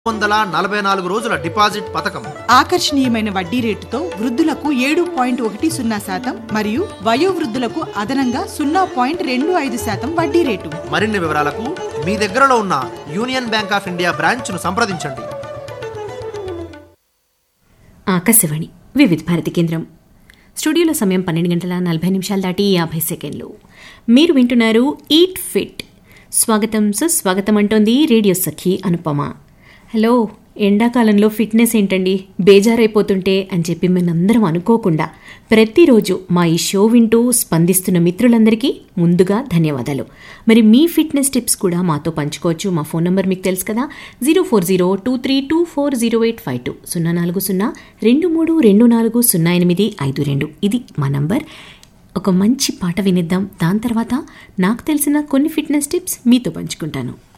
వందల నలభై నాలుగు రోజుల డిపాజిట్ పథకం ఆకర్షణీయమైన వడ్డీ రేటుతో వృద్ధులకు ఏడు పాయింట్ ఒకటి సున్నా శాతం మరియు వయోవృద్ధులకు అదనంగా సున్నా పాయింట్ రెండు ఐదు శాతం వడ్డీ రేటు మరిన్ని వివరాలకు మీ దగ్గరలో ఉన్న యూనియన్ బ్యాంక్ ఆఫ్ ఇండియా బ్రాంచ్ను సంప్రదించండి ఆకాశవాణి వివిధ భారతి కేంద్రం స్టూడియోలో సమయం పన్నెండు గంటల నలభై నిమిషాలు దాటి యాభై సెకండ్లు మీరు వింటున్నారు ఈట్ ఫిట్ స్వాగతం సుస్వాగతం అంటోంది రేడియో సఖి అనుపమ హలో ఎండాకాలంలో ఫిట్నెస్ ఏంటండి బేజారైపోతుంటే అని చెప్పి మేమందరం అనుకోకుండా ప్రతిరోజు మా ఈ షో వింటూ స్పందిస్తున్న మిత్రులందరికీ ముందుగా ధన్యవాదాలు మరి మీ ఫిట్నెస్ టిప్స్ కూడా మాతో పంచుకోవచ్చు మా ఫోన్ నంబర్ మీకు తెలుసు కదా zero four zero two three two four zero eight five two సున్నా నాలుగు సున్నా రెండు మూడు రెండు నాలుగు సున్నా ఎనిమిది ఐదు రెండు ఇది మా నంబర్ ఒక మంచి పాట వినిద్దాం దాని తర్వాత నాకు తెలిసిన కొన్ని ఫిట్నెస్ టిప్స్ మీతో పంచుకుంటాను